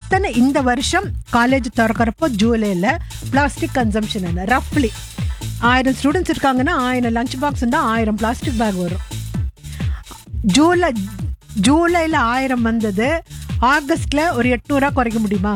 இத்தனை இந்த வருஷம் காலேஜ் திறக்கிறப்போ ஜூலைல பிளாஸ்டிக் கன்சம்ஷன் என்ன ரஃப்லி ஆயிரம் ஸ்டூடெண்ட்ஸ் இருக்காங்கன்னா ஆயிரம் லஞ்ச் பாக்ஸ் இருந்தால் ஆயிரம் பிளாஸ்டிக் பேக் வரும் ஜூலை ஜூலைல ஆயிரம் வந்தது ஆகஸ்ட்ல ஒரு எட்நூறுவா குறைக்க முடியுமா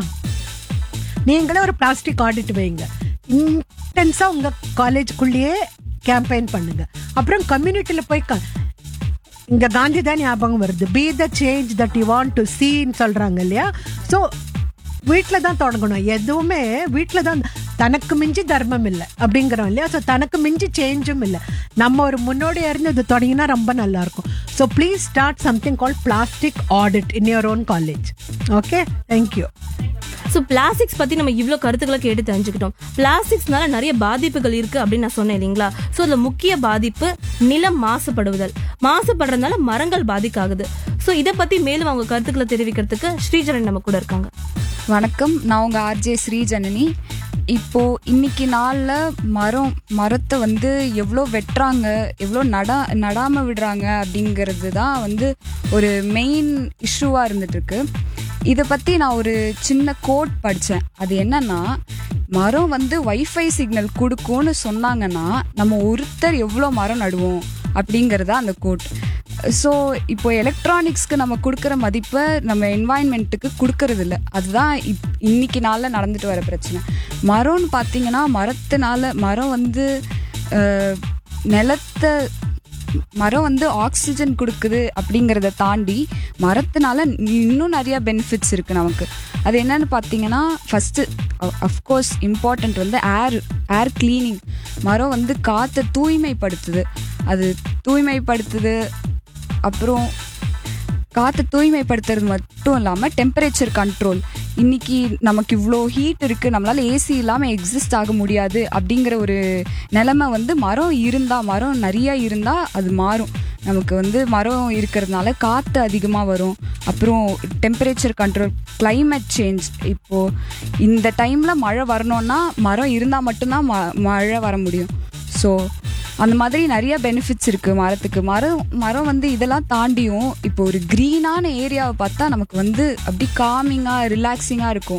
நீங்களே ஒரு பிளாஸ்டிக் ஆடிட் வைங்க இன்டென்ஸாக உங்கள் காலேஜுக்குள்ளேயே கேம்பெயின் பண்ணுங்க அப்புறம் கம்யூனிட்டியில் போய் க இங்க காந்தி தான் ஞாபகம் வருது be the change that you want to சீன்னு சொல்றாங்க இல்லையா ஸோ வீட்டில் தான் தொடங்கணும் எதுவுமே வீட்டில் தான் தனக்கு மிஞ்சி தர்மம் இல்லை அப்படிங்கிறோம் இல்லையா ஸோ தனக்கு மிஞ்சி சேஞ்சும் இல்லை நம்ம ஒரு முன்னோடியா இருந்து இது தொடங்கினா ரொம்ப நல்லா இருக்கும் so please start something call plastic audit in your own college okay thank you so plastics பத்தி நம்ம இவ்வளோ கருத்துக்களை கேட்டு தெரிஞ்சுக்கிட்டோம் பிளாஸ்டிக்ஸ்னால நிறைய பாதிப்புகள் இருக்கு அப்படின்னு நான் சொன்னேன் இல்லைங்களா ஸோ அதுல முக்கிய பாதிப்பு நிலம் மாசுபடுவதல் மாசுபடுறதுனால மரங்கள் பாதிக்காகுது ஸோ இதை பத்தி மேலும் அவங்க கருத்துக்களை தெரிவிக்கிறதுக்கு ஸ்ரீஜரன் நம்ம கூட இருக்காங்க வணக்கம் நான் உங்கள் ஆர்ஜே ஸ்ரீஜனனி இப்போ இன்னைக்கு நாளில் மரம் மரத்தை வந்து எவ்வளோ வெட்டுறாங்க எவ்வளோ நடா நடாமல் விடுறாங்க அப்படிங்கிறது தான் வந்து ஒரு மெயின் இஷ்யூவாக இருந்துட்டு இருக்கு இதை பற்றி நான் ஒரு சின்ன கோட் படித்தேன் அது என்னன்னா மரம் வந்து வைஃபை சிக்னல் கொடுக்கும்னு சொன்னாங்கன்னா நம்ம ஒருத்தர் எவ்வளோ மரம் நடுவோம் அப்படிங்கிறதா அந்த கோட் ஸோ இப்போ எலக்ட்ரானிக்ஸ்க்கு நம்ம கொடுக்குற மதிப்பை நம்ம என்வாயன்மெண்ட்டுக்கு கொடுக்கறது இல்ல அதுதான் இப் இன்னைக்கு நாளில் நடந்துட்டு வர பிரச்சனை மரம்னு பார்த்தீங்கன்னா மரத்தினால மரம் வந்து அஹ், நிலத்தை மரம் வந்து ஆக்சிஜன் கொடுக்குது அப்படிங்கிறத தாண்டி மரத்தினால இன்னும் நிறைய பெனிஃபிட்ஸ் இருக்குது நமக்கு அது என்னன்னு பார்த்தீங்கன்னா ஃபஸ்ட்டு அஃப்கோர்ஸ் இம்பார்ட்டண்ட் வந்து ஏர் ஏர் கிளீனிங் மரம் வந்து காற்றை தூய்மைப்படுத்துது அது தூய்மைப்படுத்துது அப்புறம் காற்றை தூய்மைப்படுத்துறது மட்டும் இல்லாமல் டெம்பரேச்சர் கண்ட்ரோல் இன்னைக்கு நமக்கு இவ்வளோ ஹீட் இருக்குது நம்மளால் ஏசி இல்லாமல் எக்ஸிஸ்ட் ஆக முடியாது அப்படிங்கிற ஒரு நிலைமை வந்து மரம் இருந்தால் மரம் நிறைய இருந்தால் அது மாறும் நமக்கு வந்து மரம் இருக்கிறதுனால காற்று அதிகமாக வரும் அப்புறம் டெம்பரேச்சர் கண்ட்ரோல் climate சேஞ்ச் இப்போது இந்த டைமில் மழை வரணும்னா மரம் இருந்தால் மட்டும்தான் ம மழை வர முடியும் ஸோ அந்த மாதிரி நிறைய பெனிஃபிட்ஸ் இருக்குது மரத்துக்கு மரம் மரம் வந்து இதெல்லாம் தாண்டியும் இப்போ ஒரு க்ரீனான ஏரியாவை பார்த்தா நமக்கு வந்து அப்படி காமிங்காக ரிலாக்ஸிங்காக இருக்கும்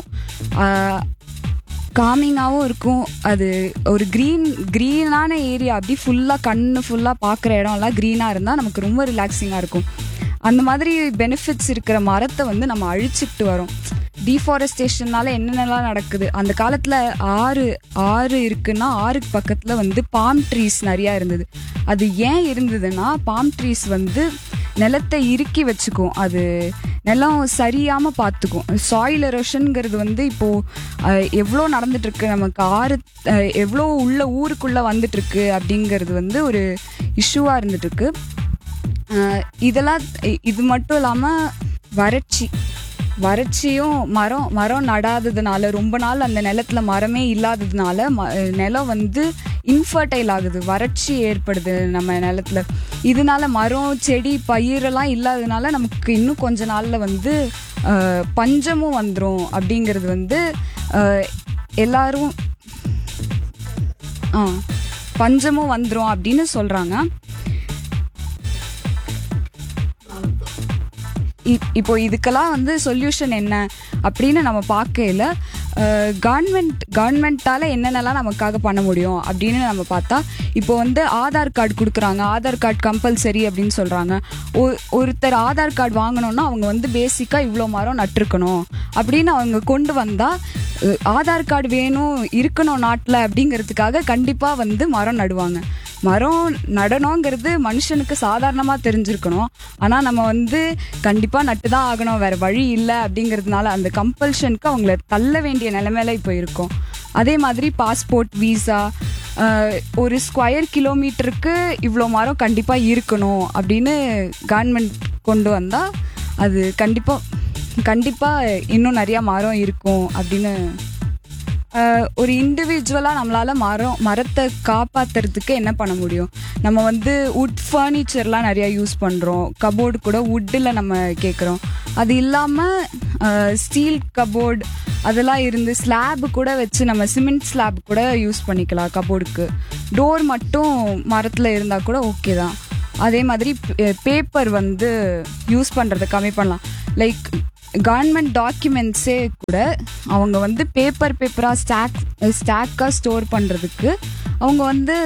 காமிங்காகவும் இருக்கும் அது ஒரு க்ரீன் க்ரீனான ஏரியா அப்படி ஃபுல்லாக கண்ணு ஃபுல்லாக பார்க்குற இடம்லாம் க்ரீனாக இருந்தால் நமக்கு ரொம்ப ரிலாக்ஸிங்காக இருக்கும் அந்த மாதிரி பெனிஃபிட்ஸ் இருக்கிற மரத்தை வந்து நம்ம அழிச்சிட்டு வரோம் டீஃபாரஸ்டேஷன்னால என்னென்னலாம் நடக்குது அந்த காலத்தில் ஆறு ஆறு இருக்குன்னா ஆறுக்கு பக்கத்தில் வந்து பாம் ட்ரீஸ் நிறையா இருந்தது அது ஏன் இருந்ததுன்னா பாம் ட்ரீஸ் வந்து நிலத்தை இறுக்கி வச்சுக்கும் அது நிலம் சரியாமல் பார்த்துக்கும் சாயில் எரோஷனுங்கிறது வந்து இப்போது எவ்வளோ நடந்துட்டுருக்கு நமக்கு ஆறு அஹ், எவ்வளோ உள்ள ஊருக்குள்ளே வந்துட்டுருக்கு அப்படிங்கிறது வந்து ஒரு இஷ்யூவாக இருந்துட்டுருக்கு ஆஹ் இதெல்லாம் இ- இது மட்டும் இல்லாமல் வறட்சி வறட்சியும் மரம் மரம் நடாததுனால ரொம்ப நாள் அந்த நிலத்துல மரமே இல்லாததுனால ம- நிலம் வந்து இன்ஃபர்டைல் ஆகுது வறட்சி ஏற்படுது நம்ம நிலத்துல இதனால மரம் செடி பயிரெல்லாம் இல்லாததுனால நமக்கு இன்னும் கொஞ்ச நாள்ல வந்து ஆஹ், பஞ்சமும் வந்துடும் அப்படிங்கிறது வந்து ஆஹ், எல்லாரும் ஆ பஞ்சமும் வந்துடும் அப்படின்னு சொல்றாங்க இ- இப்போ இதுக்கெல்லாம் வந்து சொல்யூஷன் என்ன அப்படின்னு நம்ம பார்க்கையில கவர்மெண்ட் கவர்மெண்ட்டால் என்னென்னலாம் நமக்காக பண்ண முடியும் அப்படின்னு நம்ம பார்த்தா இப்போ வந்து ஆதார் கார்டு கொடுக்குறாங்க ஆதார் கார்டு கம்பல்சரி அப்படின்னு சொல்கிறாங்க ஒருத்தர் ஆதார் கார்டு வாங்கணும்னா அவங்க வந்து பேசிக்காக இவ்வளோ மரம் நட்டிருக்கணும் அப்படின்னு அவங்க கொண்டு வந்தால் ஆதார் கார்டு வேணும் இருக்கணும் நாட்டில் அப்படிங்கிறதுக்காக கண்டிப்பாக வந்து மரம் நடுவாங்க மரம் நடணுங்கிறது மனுஷனுக்கு சாதாரணமாக தெரிஞ்சிருக்கணும் ஆனால் நம்ம வந்து கண்டிப்பாக நட்டு தான் ஆகணும் வேற வழி இல்லை அப்படிங்கிறதுனால அந்த கம்பல்ஷனுக்கு அவங்கள தள்ள வேண்டிய நிலைமையில இப்போ இருக்கோம் அதே மாதிரி பாஸ்போர்ட் வீசா ஒரு ஸ்கொயர் கிலோமீட்டருக்கு இவ்வளோ மரம் கண்டிப்பாக இருக்கணும் அப்படின்னு கவர்மெண்ட் கொண்டு வந்தால் அது கண்டிப்பாக கண்டிப்பாக இன்னும் நிறையா மரம் இருக்கும் அப்படின்னு ஆஹ் ஒரு இண்டிவிஜுவலாக நம்மளால் மரம் மரத்தை காப்பாற்றுறதுக்கு என்ன பண்ண முடியும் நம்ம வந்து வுட் ஃபர்னிச்சர்லாம் நிறையா யூஸ் பண்ணுறோம் கபோர்டு கூட வுட்டில் நம்ம கேட்குறோம் அது இல்லாமல் ஸ்டீல் கபோர்டு அதெல்லாம் இருந்து ஸ்லாப் கூட வச்சு நம்ம சிமெண்ட் ஸ்லாப் கூட யூஸ் பண்ணிக்கலாம் கபோர்டுக்கு டோர் மட்டும் மரத்தில் இருந்தால் கூட ஓகே தான் அதே மாதிரி பேப்பர் வந்து யூஸ் பண்ணுறதை கம்மி பண்ணலாம் லைக் கவர்மெண்ட் டாக்குமெண்ட்ஸே கூட அவங்க வந்து பேப்பர் பேப்பராக ஸ்டாக் ஸ்டாக்காக ஸ்டோர் பண்ணுறதுக்கு அவங்க வந்து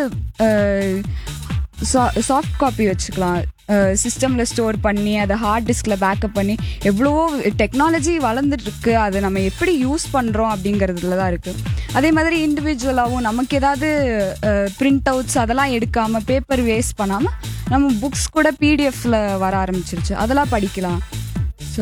சாஃப்ட் காப்பி வச்சுக்கலாம் சிஸ்டமில் ஸ்டோர் பண்ணி அதை ஹார்ட் டிஸ்கில் பேக்கப் பண்ணி எவ்வளவோ டெக்னாலஜி வளர்ந்துட்டு இருக்கு அதை நம்ம எப்படி யூஸ் பண்ணுறோம் அப்படிங்கிறதுல தான் இருக்குது அதே மாதிரி இண்டிவிஜுவலாகவும் நமக்கு ஏதாவது பிரிண்ட் அவுட்ஸ் அதெல்லாம் எடுக்காமல் பேப்பர் வேஸ்ட் பண்ணாமல் நம்ம புக்ஸ் கூட பிடிஎஃப்ல வர ஆரம்பிச்சிருச்சு அதெல்லாம் படிக்கலாம் ஸோ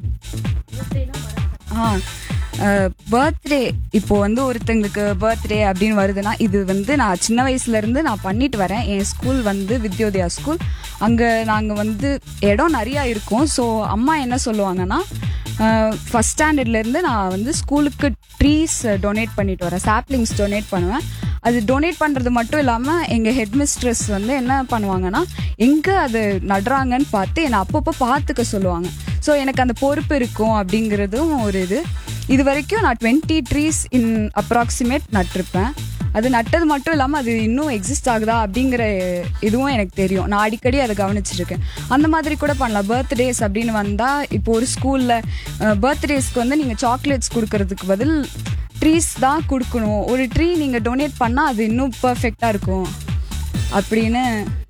ஆ பர்த்டே இப்போ வந்து ஒருத்தங்களுக்கு பர்த்டே அப்படின்னு வருதுன்னா இது வந்து நான் சின்ன வயசுல இருந்து நான் பண்ணிட்டு வரேன் என் ஸ்கூல் வந்து வித்யோதயா ஸ்கூல் அங்கே நாங்கள் வந்து இடம் நிறையா இருக்கும் ஸோ அம்மா என்ன சொல்லுவாங்கன்னா ஃபஸ்ட் ஸ்டாண்டர்ட்லேருந்து நான் வந்து ஸ்கூலுக்கு ட்ரீஸ் டொனேட் பண்ணிட்டு வரேன் சாப்லிங்ஸ் டொனேட் பண்ணுவேன் அது டொனேட் பண்ணுறது மட்டும் இல்லாமல் எங்கள் ஹெட் மிஸ்ட்ரஸ் வந்து என்ன பண்ணுவாங்கன்னா எங்கே அது நடுறாங்கன்னு பார்த்து என்னை அப்பப்போ பார்த்துக்க சொல்லுவாங்க ஸோ எனக்கு அந்த பொறுப்பு இருக்கும் அப்படிங்கிறதும் ஒரு இது இது வரைக்கும் நான் டுவெண்ட்டி ட்ரீஸ் இன் அப்ராக்சிமேட் நட்டிருப்பேன் அது நட்டது மட்டும் இல்லாமல் அது இன்னும் எக்ஸிஸ்ட் ஆகுதா அப்படிங்கிற இதுவும் எனக்கு தெரியும் நான் அடிக்கடி அதை கவனிச்சிருக்கேன் அந்த மாதிரி கூட பண்ணலாம் பர்த்டேஸ் அப்படின்னு வந்தால் இப்போ ஒரு ஸ்கூலில் பர்த்டேஸ்க்கு வந்து நீங்கள் சாக்லேட்ஸ் கொடுக்கறதுக்கு பதில் ட்ரீஸ் தான் கொடுக்கணும் ஒரு ட்ரீ நீங்கள் டொனேட் பண்ணால் அது இன்னும் பர்ஃபெக்டாக இருக்கும் அப்படின்னு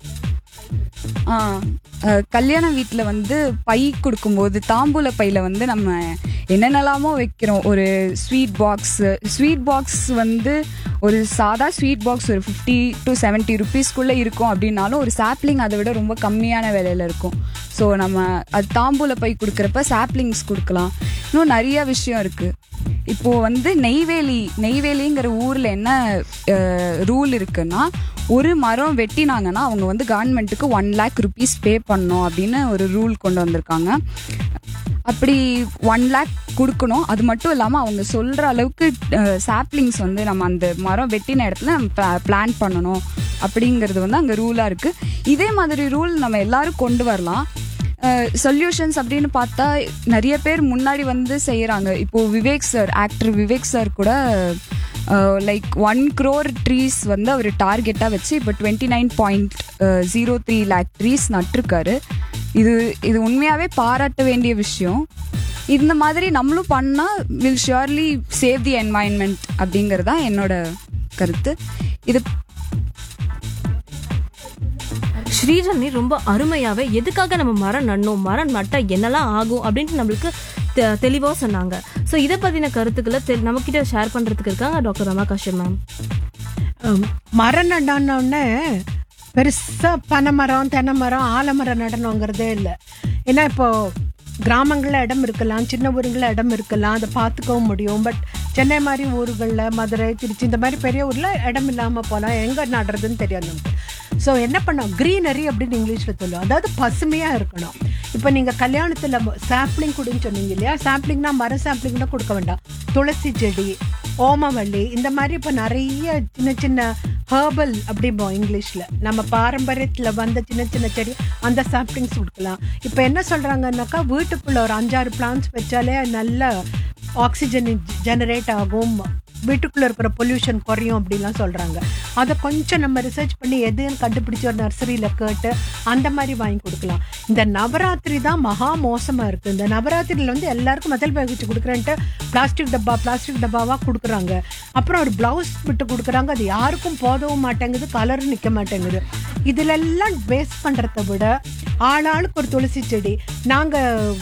ஆ அஹ், கல்யாண வீட்டில் வந்து பை கொடுக்கும்போது தாம்பூல பையில் வந்து நம்ம என்னென்னலாமோ வைக்கிறோம் ஒரு ஸ்வீட் பாக்ஸ் ஸ்வீட் பாக்ஸ் வந்து ஒரு சாதா ஸ்வீட் பாக்ஸ் ஒரு ஃபிஃப்டி டு செவன்ட்டி ருபீஸ்க்குள்ளே இருக்கும் அப்படின்னாலும் ஒரு சாப்லிங் அதை விட ரொம்ப கம்மியான விலையில இருக்கும் ஸோ நம்ம அது தாம்பூல பை கொடுக்குறப்ப சாப்லிங்ஸ் கொடுக்கலாம் இன்னும் நிறைய விஷயம் இருக்குது இப்போ வந்து நெய்வேலி நெய்வேலிங்கிற ஊர்ல என்ன ரூல் இருக்குன்னா ஒரு மரம் வெட்டினாங்கன்னா அவங்க வந்து கவர்மெண்ட்டுக்கு ஒன் லேக் ருபீஸ் பே பண்ணணும் அப்படின்னு ஒரு ரூல் கொண்டு வந்திருக்காங்க அப்படி ஒன் லேக் கொடுக்கணும் அது மட்டும் இல்லாமல் அவங்க சொல்கிற அளவுக்கு சாப்லிங்ஸ் வந்து நம்ம அந்த மரம் வெட்டின இடத்துல நம்ம பிளான் பண்ணணும் அப்படிங்கிறது வந்து அங்கே ரூலாக இருக்குது இதே மாதிரி ரூல் நம்ம எல்லாரும் கொண்டு வரலாம் சொல்யூஷன்ஸ் அப்படின்னு பார்த்தா நிறைய பேர் முன்னாடி வந்து செய்கிறாங்க இப்போ Vivek sir actor Vivek sir கூட லைக் ஒன் க்ரோர் ட்ரீஸ் வந்து அவர் டார்கெட்டாக வச்சு இப்போ twenty nine point zero three lakh trees நட்டிருக்காரு இது இது உண்மையாகவே பாராட்ட வேண்டிய விஷயம் இந்த மாதிரி நம்மளும் பண்ணால் will surely save the environment அப்படிங்கிறது தான் என்னோட கருத்து இது ஸ்ரீஜனி ரொம்ப அருமையாவே எதுக்காக நம்ம மரம் நடணும் மரம் நட்டா என்னெல்லாம் ஆகும் அப்படின்ட்டு நம்மளுக்கு தெ- தெளிவா சொன்னாங்க சோ இதை பத்தின கருத்துக்களை தெ- நம்ம கிட்ட ஷேர் பண்றதுக்கு இருக்காங்க டாக்டர் ரமா காஷ்யப் மேம் ஹம், மரம் நடானோடனே பெருசா பனை மரம் தென்னை மரம் ஆலமரம் நடணுங்கிறதே இல்லை ஏன்னா இப்போ கிராமங்களில் இடம் இருக்கலாம் சின்ன ஊருங்களில் இடம் இருக்கலாம் அதை பார்த்துக்கவும் முடியும் பட் சென்னை மாதிரி ஊர்களில் மதுரை திருச்சி இந்த மாதிரி பெரிய ஊரில் இடம் இல்லாமல் போனால் எங்கே நடுறதுன்னு தெரியாது நமக்கு ஸோ என்ன பண்ணோம் க்ரீனரி அப்படின்னு இங்கிலீஷில் சொல்லுவோம் அதாவது பசுமையாக இருக்கணும் இப்போ நீங்கள் கல்யாணத்தில் சாப்ளிங் கொடுன்னு சொன்னீங்க இல்லையா சாப்ளிங்னா மர சாப்ளிங்னா கொடுக்க வேண்டாம் துளசி செடி ஓமவல்லி இந்த மாதிரி இப்போ நிறைய சின்ன சின்ன ஹேர்பல் அப்படிம்போம் இங்கிலீஷில் நம்ம பாரம்பரியத்தில் வந்த சின்ன சின்ன செடி அந்த சாப்ளிங்ஸ் கொடுக்கலாம் இப்போ என்ன சொல்கிறாங்கன்னாக்கா வீட்டுக்குள்ள ஒரு அஞ்சாறு பிளான்ஸ் வச்சாலே நல்ல ஆக்சிஜன் ஜெனரேட் ஆகும் வீட்டுக்குள்ள இருக்கிற பொல்யூஷன் குறையும் அப்படிலாம் சொல்றாங்க அதை கொஞ்சம் நம்ம ரிசர்ச் பண்ணி எதுன்னு கண்டுபிடிச்சு ஒரு நர்சரியில கேட்டு அந்த மாதிரி வாங்கி கொடுக்கலாம் இந்த நவராத்திரி தான் மகா மோசமா இருக்கு இந்த நவராத்திரியில வந்து எல்லாருக்கும் முதல் பேக் வச்சு கொடுக்குறேன்ட்டு பிளாஸ்டிக் டப்பா பிளாஸ்டிக் டப்பாவா கொடுக்குறாங்க அப்புறம் ஒரு பிளவுஸ் விட்டு கொடுக்குறாங்க அது யாருக்கும் போதவும் மாட்டேங்குது கலரும் நிக்க மாட்டேங்குது இதுல எல்லாம் வேஸ்ட் பண்றதை விட ஆளாளுக்கு ஒரு துளசி செடி நாங்க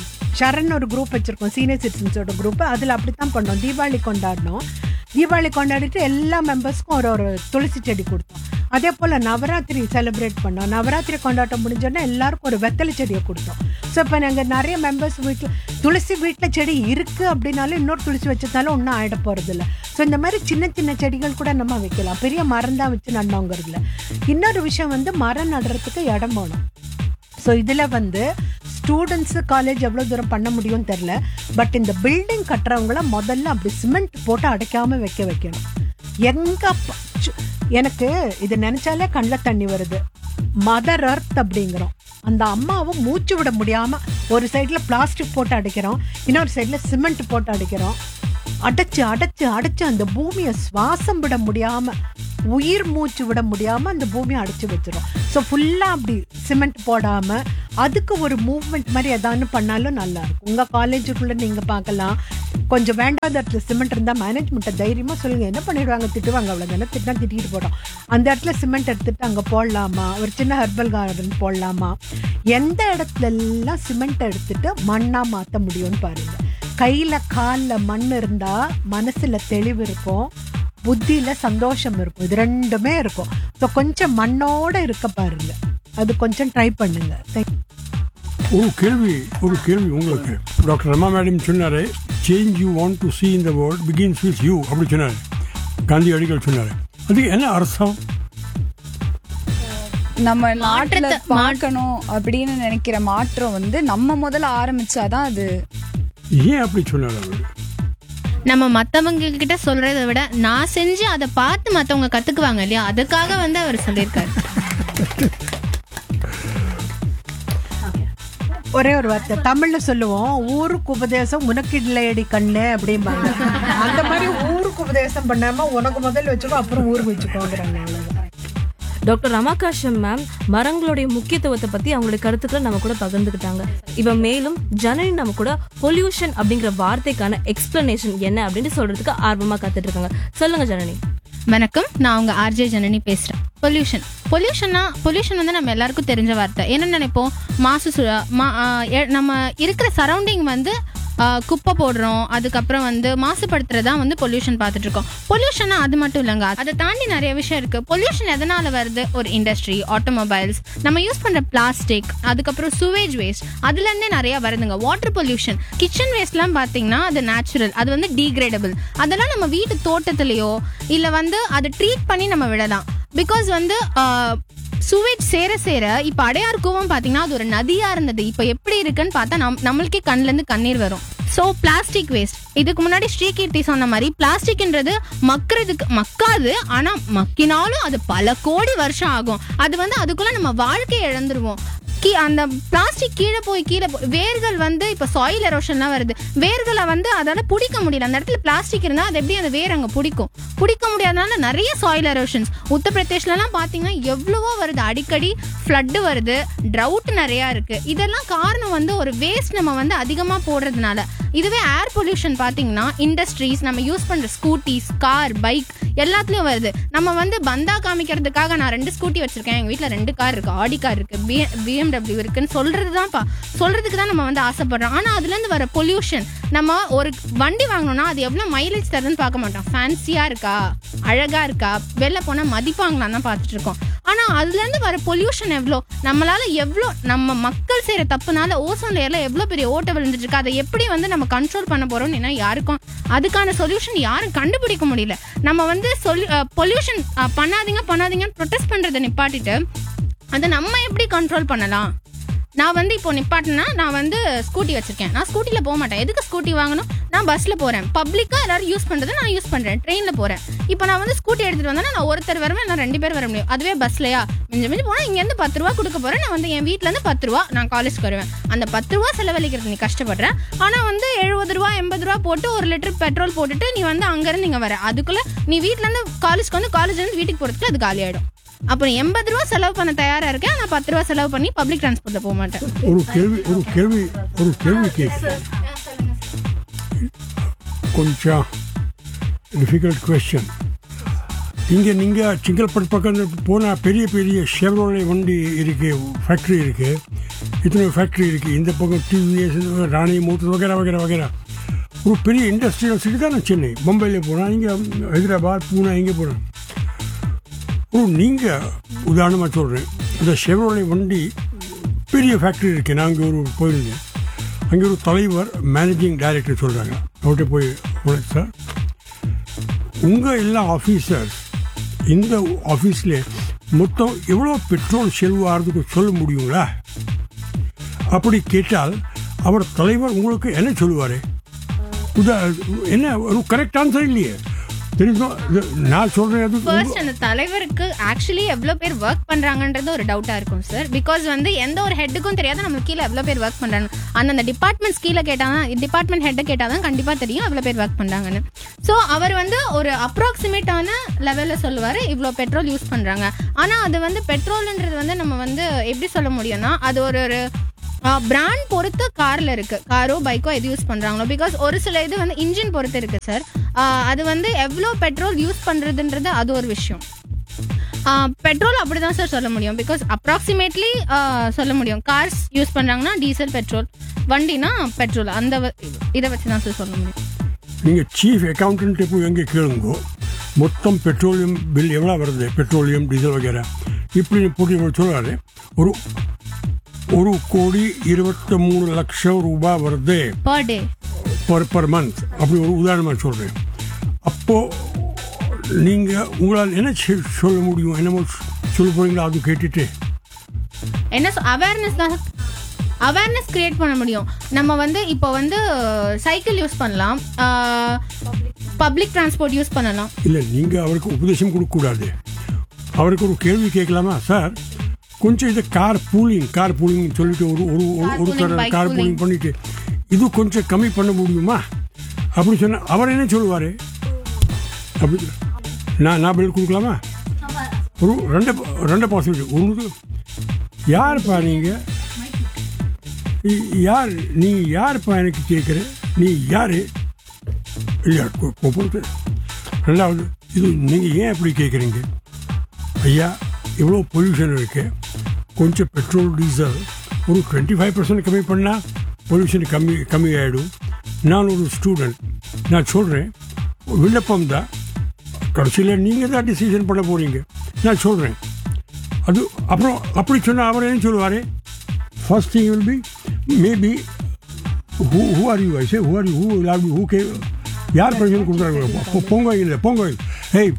சரண் ஒரு குரூப் வச்சிருக்கோம் சீனியர் சிட்டிசன்ஸோட குரூப் அதில் அப்படித்தான் பண்ணோம் தீபாவளி கொண்டாடினோம் தீபாவளி கொண்டாடிட்டு எல்லா மெம்பர்ஸ்க்கும் ஒரு ஒரு துளசி செடி கொடுத்தோம் அதே போல் நவராத்திரி செலிப்ரேட் பண்ணோம் நவராத்திரி கொண்டாட்டம் முடிஞ்சோடனே எல்லாருக்கும் ஒரு வெத்தலை செடியை கொடுத்தோம் ஸோ இப்போ நாங்கள் நிறைய மெம்பர்ஸ் வீட்டில் துளசி வீட்டில் செடி இருக்குது அப்படின்னாலும் இன்னொரு துளசி வச்சதாலும் ஒன்றும் ஆகிட போகிறதில்ல ஸோ இந்த மாதிரி சின்ன சின்ன செடிகள் கூட நம்ம வைக்கலாம் பெரிய மரம் தான் வச்சு நடணுங்கிறதுல இன்னொரு விஷயம் வந்து மரம் நடுறதுக்கு இடம் போகணும் ஸோ இதில் வந்து ஸ்டூடெண்ட்ஸு காலேஜ் எவ்வளோ தூரம் பண்ண முடியும்னு தெரில பட் இந்த பில்டிங் கட்டுறவங்கள முதல்ல அப்படி சிமெண்ட் போட்டு அடைக்காம வைக்க வைக்கணும் எங்க ப- சு- எனக்கு இது நினைச்சாலே கண்ணில் தண்ணி வருது மதர் அர்த் அப்படிங்கிறோம் அந்த அம்மாவை மூச்சு விட முடியாம ஒரு சைடில் பிளாஸ்டிக் போட்டு அடைக்கிறோம் இன்னொரு சைடில் சிமெண்ட் போட்டு அடைக்கிறோம் அடைச்சு அடைச்சு அடைச்சு அந்த பூமியை சுவாசம் விட முடியாம உயிர் மூச்சு விட முடியாம அந்த பூமியை அடைச்சு வச்சிரும் ஸோ ஃபுல்லா அப்படி சிமெண்ட் போடாம அதுக்கு ஒரு மூவ்மெண்ட் மாதிரி ஏதான்னு பண்ணாலும் நல்லா இருக்கும் உங்க காலேஜுக்குள்ள நீங்க பார்க்கலாம் கொஞ்சம் வேண்டாத இடத்துல சிமெண்ட் இருந்தா மேனேஜ்மெண்ட்டை தைரியமா சொல்லுங்க என்ன பண்ணிடுவாங்க திட்டுவாங்க அவ்வளவுதானே திட்டினா திட்டிட்டு போட்டோம் அந்த இடத்துல சிமெண்ட் எடுத்துட்டு அங்க போடலாமா ஒரு சின்ன ஹெர்பல் கார்டன் போடலாமா எந்த இடத்துல எல்லாம் சிமெண்ட் எடுத்துட்டு மண்ணா மாத்த முடியும்னு பாருங்க கையில கால்ல மண் இருந்தா மனசுல தெளிவு இருக்கும் புத்தியில சந்தோஷம் இருக்கும் இது ரெண்டுமே இருக்கும் ஸோ கொஞ்சம் மண்ணோட இருக்க பாருங்க அது கொஞ்சம் ட்ரை பண்ணுங்க Thank you. ஒரு கேள்வி ஒரு கேள்வி உங்களுக்கு டாக்டர் ரமா மேடம் சொன்னாரு change you want to see in the world begins with you அப்படி சொன்னாரு காந்தி அடிகள் சொன்னாரு அது என்ன அர்த்தம் நம்ம நாட்டுல மாற்றத்தை- பார்க்கணும் அப்படின்னு நினைக்கிற மாற்றம் வந்து நம்ம முதல்ல ஆரம்பிச்சாதான் அது ஏன் அப்படி சொன்னார் அவர் நம்ம மத்தவங்க கிட்ட சொல்றதை விட நான் செஞ்சு அதை பார்த்து மத்தவங்க கத்துக்குவாங்க இல்லையா அதுக்காக வந்து அவர் சொல்லியிருக்காரு ஒரே ஒரு வார்த்தை தமிழ்ல சொல்லுவோம் ஊருக்கு உபதேசம் உனக்கு இல்லையடி கண்ணு அப்படிம்பாங்க அந்த மாதிரி ஊருக்கு உபதேசம் பண்ணாம உனக்கு முதல்ல வச்சுக்கோ அப்புறம் ஊருக்கு வச்சுக்கோங்கிறாங்க அவ்வளவுதான். டாக்டர் ரமாகாஷம் மேம் மரங்களுடைய முக்கியத்துவத்தை பத்தி அவங்களுடைய கருத்துக்களை நம்ம கூட பகிர்ந்துக்கிட்டாங்க இவ மேலும் ஜனனி நம்ம கூட பொல்யூஷன் அப்படிங்கிற வார்த்தைக்கான எக்ஸ்பிளனேஷன் என்ன அப்படின்னு சொல்றதுக்கு ஆர்வமா காத்துட்டு இருக்காங்க சொல்லுங்க ஜனனி வணக்கம் நான் உங்க ஆர்ஜே ஜனனி பேசுறேன் பொல்யூஷன் பொல்யூஷன்னா பொல்யூஷன் வந்து நம்ம எல்லாருக்கும் தெரிஞ்ச வார்த்தை என்ன நினைப்போம் மாசு சு- மா- ஆ, எ- நம்ம இருக்கிற சரௌண்டிங் வந்து ஆ, குப்பை போடுறோம் அதுக்கப்புறம் வந்து மாசுபடுத்துறதா வந்து பொல்யூஷன் பார்த்துட்டு இருக்கோம் பொல்யூஷனா அது மட்டும் இல்லைங்க அதை தாண்டி நிறைய விஷயம் இருக்கு பொல்யூஷன் எதனால வருது ஒரு இண்டஸ்ட்ரி ஆட்டோமொபைல்ஸ் நம்ம யூஸ் பண்ற பிளாஸ்டிக் அதுக்கப்புறம் சுவேஜ் வேஸ்ட் அதுல இருந்தே நிறைய வருதுங்க வாட்டர் பொல்யூஷன் கிச்சன் வேஸ்ட்லாம் பாத்தீங்கன்னா அது நேச்சுரல் அது வந்து டீக்ரேடபிள் அதெல்லாம் நம்ம வீட்டு தோட்டத்திலேயோ இல்ல வந்து அதை ட்ரீட் பண்ணி நம்ம விடலாம் பிகாஸ் வந்து சுவேஜ் சேர சேர இப்ப அடையார் கூவம் பாத்தீங்கன்னா அது ஒரு நதியா இருந்தது இப்ப எப்படி இருக்குன்னு பார்த்தா நம் நம்மளுக்கே கண்ணுல இருந்து கண்ணீர் வரும் சோ பிளாஸ்டிக் வேஸ்ட் இதுக்கு முன்னாடி ஸ்ரீகீர்த்தி சொன்ன மாதிரி பிளாஸ்டிக்ன்றது மக்கிறதுக்கு மக்காது ஆனா மக்கினாலும் அது பல கோடி வருஷம் ஆகும் அது வந்து அதுக்குள்ள நம்ம வாழ்க்கையை இழந்துருவோம் கீ அந்த பிளாஸ்டிக் கீழே போய் கீழே போய் வேர்கள் வந்து இப்ப சாயில் எரோஷன்லாம் வருது வேர்களை வந்து அதால பிடிக்க முடியல அந்த இடத்துல பிளாஸ்டிக் இருந்தா அது எப்படி அந்த வேர் அங்க பிடிக்கும் பிடிக்க முடியாதனால நிறைய சாயில் எரோஷன்ஸ் உத்தரப்பிரதேஷ்லலாம் பாத்தீங்கன்னா எவ்வளவோ வருது அடிக்கடி ஃப்ளட் வருது ட்ரவுட் நிறைய இருக்கு இதெல்லாம் காரணம் வந்து ஒரு வேஸ்ட் நம்ம வந்து அதிகமா போடுறதுனால இதுவே ஏர் பொல்யூஷன் பாத்தீங்கன்னா இண்டஸ்ட்ரீஸ் நம்ம யூஸ் பண்ற ஸ்கூட்டிஸ் கார் பைக் எல்லாத்துலயும் வருது நம்ம வந்து பந்தா காமிக்கிறதுக்காக நான் ரெண்டு ஸ்கூட்டி வச்சிருக்கேன் எங்க வீட்ல ரெண்டு கார் இருக்கு ஆடி கார் இருக்கு பிஎம்டபிள்யூ இருக்குன்னு சொல்றது தான்ப்பா சொல்றதுக்கு தான் நம்ம வந்து ஆசைப்படுறோம் ஆனா அதுல இருந்து வர பொல்யூஷன் நம்ம ஒரு வண்டி வாங்கணும்னா அது எவ்வளவு மைலேஜ் தருதுன்னு பார்க்க மாட்டோம் ஃபேன்சியா இருக்கா அழகா இருக்கா வெளில போனா மதிப்பாங்களான்னு தான் பார்த்துட்டு இருக்கோம் ஆனா அதுல இருந்து வர பொல்யூஷன் எவ்வளோ நம்மளால எவ்வளோ நம்ம மக்கள் செய்யற தப்புனால ஓசோன் லேயர்ல எவ்வளவு பெரிய ஓட்ட விழுந்துட்டு இருக்கு அதை எப்படி வந்து நம்ம கண்ட்ரோல் பண்ண போறோம்னு என்ன யாருக்கும் அதுக்கான சொல்யூஷன் யாரும் கண்டுபிடிக்க முடியல நம்ம வந்து சொல்லி பொல்யூஷன் பண்ணாதீங்க பண்ணாதீங்கன்னு ப்ரொடெஸ்ட் பண்றதை நிப்பாட்டிட்டு அதை நம்ம எப்படி கண்ட்ரோல் பண்ணலாம் நான் வந்து இப்போ நிப்பாட்டினா நான் வந்து ஸ்கூட்டி வச்சிருக்கேன் நான் ஸ்கூட்டில போக மாட்டேன் எதுக்கு ஸ்கூட்டி வாங்கணும் நான் பஸ்ல போறேன் பப்ளிக்கா எல்லாரும் யூஸ் பண்றதை நான் யூஸ் பண்றேன் ட்ரெயின்ல போறேன் இப்போ நான் வந்து ஸ்கூட்டி எடுத்துட்டு வந்தேன்னா நான் ஒருத்தர் வருவேன் நான் ரெண்டு பேர் வர முடியும் அதுவே பஸ்லயா மிஞ்ச மிஞ்சி போனா இங்க இருந்து பத்து ரூபா கொடுக்க போறேன் நான் வந்து என் வீட்ல இருந்து பத்து ரூபா நான் காலேஜ்க்கு வருவேன் அந்த பத்து ரூபா செலவழிக்கிறது நீ கஷ்டப்படுற ஆனா வந்து எழுபது ரூபா எண்பது ரூபா போட்டு ஒரு லிட்டர் பெட்ரோல் போட்டுட்டு நீ வந்து அங்க இருந்து இங்க வர அதுக்குள்ள நீ வீட்ல இருந்து காலேஜ்க்கு வந்து காலேஜ்ல இருந்து வீட்டுக்கு போறதுக்கு அது காலி ஆயிடும் அப்புறம் எண்பது ரூபா செலவு பண்ண தயாரா இருக்கேன் ஆனா பத்து ரூபா செலவு பண்ணி பப்ளிக் டிரான்ஸ்போர்ட்ல போக மாட்டேன் ஒரு கேள்வி ஒரு கேள்வி ஒரு கேள்வி கேட்குறேன் கொஞ்சம் டிஃபிகல்ட் கொஸ்டின் இங்கே நீங்கள் செங்கல்பட்டு பக்கம் போனால் பெரிய பெரிய ஷெவரோலை வண்டி இருக்குது ஃபேக்ட்ரி இருக்குது இத்தனை ஃபேக்ட்ரி இருக்குது இந்த பக்கம் டிவிஎஸ் ராணி மோட்டர் வகைரா வகைரா வகைரா ஒரு பெரிய இண்டஸ்ட்ரியல் சிட்டி தான் சென்னை மும்பையில் போனால் இங்கே ஹைதராபாத் பூனா இங்கே போகிறேன் ஓ நீங்கள் உதாரணமாக சொல்கிறேன் இந்த ஷெவரோலை வண்டி பெரிய ஃபேக்ட்ரி இருக்குது நான் அங்கே ஒரு போயிருந்தேன் அங்கே ஒரு தலைவர் மேனேஜிங் டைரக்டர் சொல்கிறாங்க அவர்கிட்ட போய் உனக்கு சார் உங்கள் எல்லா ஆஃபீஸர்ஸ் இந்த ஆஃபீஸில் மொத்தம் எவ்வளோ பெட்ரோல் செலவாகிறதுக்கு சொல்ல முடியுங்களா அப்படி கேட்டால் அவர் தலைவர் உங்களுக்கு என்ன சொல்லுவார் உதா என்ன ஒரு கரெக்ட் ஆன்சர் இல்லையே தெரியுமா இது நான் சொல்கிறேன் அது ஃபர்ஸ்ட் அந்த தலைவருக்கு ஆக்சுவலி எவ்வளவு பேர் ஒர்க் பண்றாங்கன்றது ஒரு டவுட்டா இருக்கும் சார் பிகாஸ் வந்து எந்த ஒரு ஹெட்டுக்கும் தெரியாது நம்மளுக்கு கீழே எவ்வளவு பேர் ஒர்க் பண்றாங்க அந்தந்த டிபார்ட்மெண்ட்ஸ் கீழே கேட்டாதான் டிபார்ட்மெண்ட் ஹெட்டை கேட்டாதான் கண்டிப்பா தெரியும் எவ்வளவு பேர் ஒர்க் பண்றாங்கன்னு ஸோ அவர் வந்து ஒரு அப்ராக்சிமேட்டான லெவல்ல சொல்லுவாரு இவ்வளோ பெட்ரோல் யூஸ் பண்றாங்க ஆனா அது வந்து பெட்ரோல்ன்றது வந்து நம்ம வந்து எப்படி சொல்ல முடியும்னா அது ஒரு ஒரு பிராண்ட் பொறுத்து கார்ல இருக்கு காரோ பைக்கோ எது யூஸ் பண்றாங்களோ பிகாஸ் ஒரு சில இது வந்து இன்ஜின் பொறுத்து இருக்கு சார் அது வந்து எவ்வளோ பெட்ரோல் யூஸ் பண்றதுன்றது அது ஒரு விஷயம் பெட்ரோல் அப்படிதான் சார் சொல்ல முடியும் பிகாஸ் அப்ராக்சிமேட்லி சொல்ல முடியும் கார்ஸ் யூஸ் பண்றாங்கன்னா டீசல் பெட்ரோல் வண்டினா பெட்ரோல் அந்த வ- இதை வச்சு தான் சார் சொல்ல முடியும் நீங்கள் சீஃப் அக்கௌண்டன்ட்டை போய் எங்கே கேளுங்கோ மொத்தம் பெட்ரோலியம் பில் எவ்வளோ வருது பெட்ரோலியம் டீசல் வகைரா இப்படி போட்டு இவர் சொல்றாரு ஒரு ஒரு கோடி இருபத்தி மூணு லட்சம் ரூபாய் வருது per day per per month அப்படி ஒரு உதாரணமாக சொல்கிறேன் அப்போது நீங்கள் உங்களால் என்ன செ- சொல்ல முடியும் என்னமோ சொல்ல போறீங்களா அது கேட்டுட்டு என்ன அவேர்னஸ் தான் அவேர்னஸ் கிரியேட் பண்ண முடியும் நம்ம வந்து இப்போ வந்து சைக்கிள் யூஸ் பண்ணலாம் பப்ளிக் டிரான்ஸ்போர்ட் யூஸ் பண்ணலாம் இல்லை நீங்கள் அவருக்கு உபதேசம் கொடுக்கக்கூடாது அவருக்கு ஒரு கேள்வி கேட்கலாமா சார் கொஞ்சம் இதை கார் பூலிங் கார் பூலிங் சொல்லிட்டு ஒரு ஒரு ஒரு- ஒரு Carpooling, தடவை bike கார் pooling. பூலிங் பண்ணிட்டு இது கொஞ்சம் கம்மி பண்ண முடியுமா அப்படி சொன்னா அவர் என்ன சொல்லுவார் அப்படி நான் நான் பதில் கொடுக்கலாமா ஒரு ரெண்டு ரெண்டு பாசிபிலிட்டி ஒன்று யாருப்பா நீங்கள் யார் நீ யாருப்பா எனக்கு கேட்குற நீ யாரு இல்லையா கொ- கொ- பொறுத்து ரெண்டாவது இது நீங்கள் ஏன் அப்படி கேட்குறீங்க ஐயா இவ்வளோ பொல்யூஷன் இருக்கு கொஞ்சம் பெட்ரோல் டீசல் ஒரு டுவெண்ட்டி ஃபைவ் பர்சன்ட் கம்மி பண்ணால் பொல்யூஷன் கம்மி கம்மி ஆகிடும் நான் ஒரு ஸ்டூடெண்ட் நான் சொல்கிறேன் விண்ணப்பம் தான் கடைசியில் நீங்கள் தான் டிசிஷன் பண்ண போகிறீங்க நான் சொல்கிறேன் அது அப்புறம் அப்படி சொன்னால் அவர் என்ன சொல்லுவார் first thing will be maybe who who are you I say who are you who will have you who came யார் பிரச்சனை கொடுக்குறாங்க பொங்க இல்லை பொங்க ஹேய்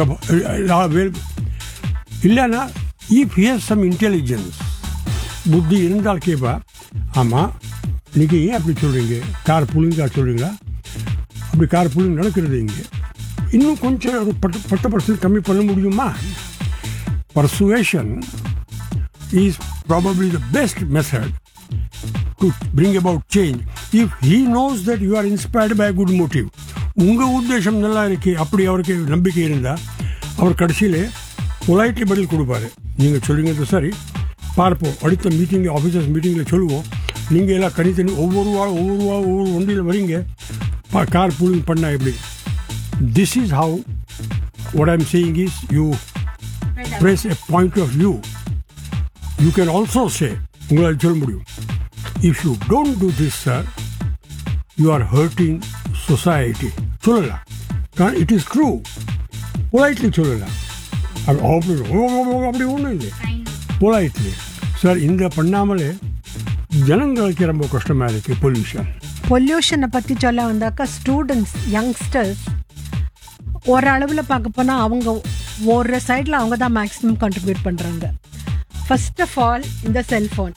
இல்லைன்னா இஃப் ஹியர் சம் இன்டெலிஜென்ஸ் புத்தி இருந்தால் கேட்பா ஆமாம் நீங்கள் ஏன் அப்படி சொல்கிறீங்க கார் புலிங் கார் சொல்கிறீங்களா அப்படி கார் புலிங் நடக்கிறது இங்கே இன்னும் கொஞ்சம் ஒரு பத்து பத்து பர்சன்ட் கம்மி பண்ண முடியுமா persuasion is probably the best method to bring about change if he knows that you are inspired by a good motive உங்கள் உத்தேசம் நல்லா இருக்கு அப்படி அவருக்கு நம்பிக்கை இருந்தால் அவர் கடைசியில் பொலைட்லி பதில் கொடுப்பாரு நீங்கள் சொல்லுங்க சரி பார்ப்போம் அடுத்த மீட்டிங் ஆஃபீஸர்ஸ் மீட்டிங்கில் சொல்லுவோம் நீங்கள் எல்லாம் தனித்தனி ஒவ்வொரு வாரம் ஒவ்வொரு வாரம் ஒவ்வொரு வண்டியில் வரீங்க கார் பூலிங் பண்ணா எப்படி this is how what I'm saying is you press a point of view. You can also say, உங்களால் சொல்ல முடியும் if you don't do this sir you are hurting society சொல்லலாம் இட் இஸ் ட்ரூ பொலைட்லி சொல்லலாம் அது அப்படி அப்படி ஒன்றும் இல்லை பொலைட்லி சார் இந்த பண்ணாமலே ஜனங்களுக்கு ரொம்ப கஷ்டமாக இருக்குது பொல்யூஷன் பொல்யூஷனை பற்றி சொல்ல வந்தாக்கா ஸ்டூடெண்ட்ஸ் யங்ஸ்டர்ஸ் ஒரு அளவில் பார்க்க போனால் அவங்க ஒரு சைடில் அவங்க தான் மேக்ஸிமம் கான்ட்ரிபியூட் பண்ணுறாங்க ஃபர்ஸ்ட் ஆஃப் ஆல் இந்த செல்ஃபோன்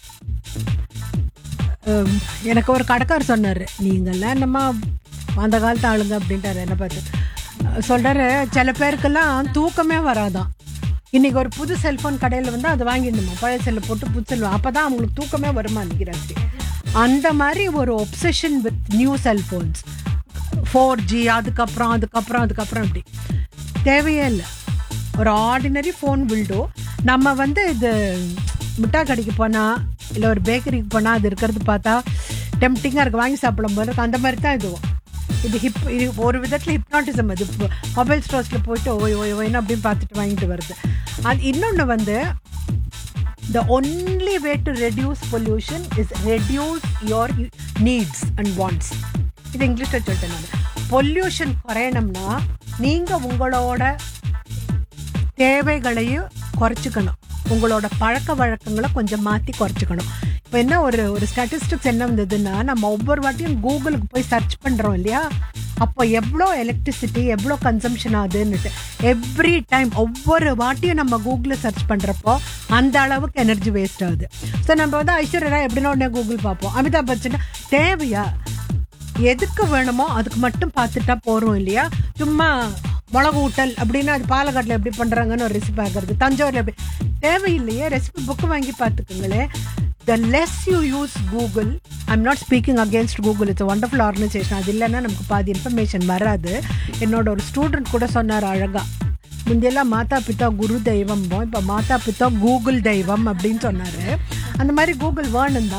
எனக்கு ஒரு கடைக்காரர் சொன்னார் நீங்கள்லாம் நம்ம அந்த காலத்து ஆளுங்க அப்படின்ட்டாரு என்ன பார்த்து சொல்கிறாரு சில பேருக்கெல்லாம் தூக்கமே வராதான் இன்னைக்கு ஒரு புது செல்ஃபோன் கடையில் வந்து அதை வாங்கிடணுமா பழைய செல்லை போட்டு புது செல் அப்போ தான் அவங்களுக்கு தூக்கமே வருமா நினைக்கிறாங்க அந்த மாதிரி ஒரு obsession with new cellphones four G அதுக்கப்புறம் அதுக்கப்புறம் அதுக்கப்புறம் இப்படி தேவையே இல்லை ஒரு ஆர்டினரி ஃபோன் வில்டோ நம்ம வந்து இது மிட்டாய் கடைக்கு போனால் இல்லை ஒரு பேக்கரிக்கு போனால் அது இருக்கிறது பார்த்தா டெம்டிங்காக இருக்குது வாங்கி சாப்பிடும் போது இருக்கு. அந்த மாதிரி தான் இதுவும் இது ஹிப் இது ஒரு விதத்தில் ஹிப்னாட்டிசம் அது மொபைல் ஸ்டோர்ஸில் போயிட்டு ஓய் ஓய் ஓய்னு அப்படின்னு பார்த்துட்டு வாங்கிட்டு வருது அது இன்னொன்று வந்து the only way to reduce pollution is reduce your needs and wants இது இங்கிலீஷில் சொல்லிட்டேன் நான் பொல்யூஷன் குறையணும்னா நீங்கள் உங்களோட தேவைகளையும் குறைச்சிக்கணும் உங்களோட பழக்க வழக்கங்களை கொஞ்சம் மாற்றி குறைச்சிக்கணும் இப்போ என்ன ஒரு ஒரு ஸ்டாட்டிஸ்டிக்ஸ் என்ன வந்ததுன்னா நம்ம ஒவ்வொரு வாட்டியும் கூகுளுக்கு போய் சர்ச் பண்ணுறோம் இல்லையா அப்போ எவ்வளோ எலக்ட்ரிசிட்டி எவ்வளோ கன்சம்ஷன் ஆகுதுன்னுட்டு எவ்ரி டைம் ஒவ்வொரு வாட்டியும் நம்ம கூகுளில் சர்ச் பண்ணுறப்போ அந்த அளவுக்கு எனர்ஜி வேஸ்ட் ஆகுது ஸோ நம்ம வந்து ஐஸ்வர்யா ராய் எப்படின்னா உடனே கூகுள் பார்ப்போம் அமிதாப் பச்சன் தேவையா எதுக்கு வேணுமோ அதுக்கு மட்டும் பார்த்துட்டா போகிறோம் இல்லையா சும்மா மிளகு ஊட்டல் அப்படின்னா அது பாலக்காட்டில் எப்படி பண்ணுறாங்கன்னு ஒரு ரெசிபி ஆகிறது தஞ்சாவூரில் எப்படி தேவையில்லையே ரெசிபி புக்கு வாங்கி பார்த்துக்குங்களேன் the less you use Google I'm not speaking against Google it's wonderful organisation அது இல்லைன்னா நமக்கு பாதி இன்ஃபர்மேஷன் வராது என்னோட ஒரு ஸ்டூடெண்ட் கூட சொன்னார் அழகாக முந்தையெல்லாம் மாதா பிதா குரு தெய்வம் இப்போ மாதா பிதா கூகுள் தெய்வம் அப்படின்னு சொன்னார் அந்த மாதிரி கூகுள் வேணும் தான்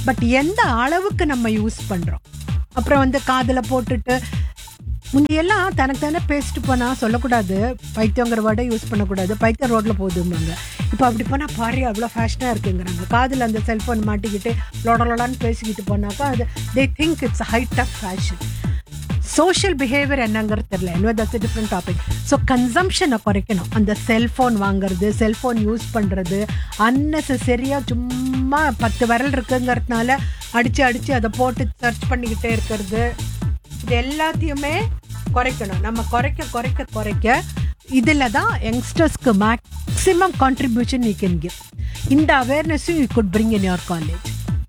பட் எந்த அளவுக்கு நம்ம யூஸ் பண்றோம் அப்புறம் வந்து காதுல போட்டுட்டு முந்தியெல்லாம் தனக்கு தானே பேசிட்டு போனா சொல்லக்கூடாது பைத்தியங்கிற வேர்டை யூஸ் பண்ணக்கூடாது பைத்தியம் ரோட்ல போகுதும்பாங்க இப்போ அப்படி போனா பாரு அவ்வளோ ஃபேஷனாக இருக்குங்கிறாங்க காதில் அந்த செல்ஃபோன் மாட்டிக்கிட்டு லொடலொடான்னு பேசிக்கிட்டு போனாக்கா அது they think it's height of fashion social behaviour என்னங்கிறது தெரியல என்ன தட்ஸ் டிஃப்ரெண்ட் டாபிக் ஸோ கன்சம்ஷனை குறைக்கணும் அந்த செல்ஃபோன் வாங்குறது செல்ஃபோன் யூஸ் பண்ணுறது அன்னெசரியாக சும்மா பத்து விரல் இருக்குங்கிறதுனால அடித்து அடித்து அதை போட்டு சர்ச் பண்ணிக்கிட்டே இருக்கிறது இது எல்லாத்தையுமே குறைக்கணும் நம்ம குறைக்க குறைக்க குறைக்க இதில் தான் யங்ஸ்டர்ஸ்க்கு maximum contribution you can give இந்த அவேர்னஸும் you could bring in your college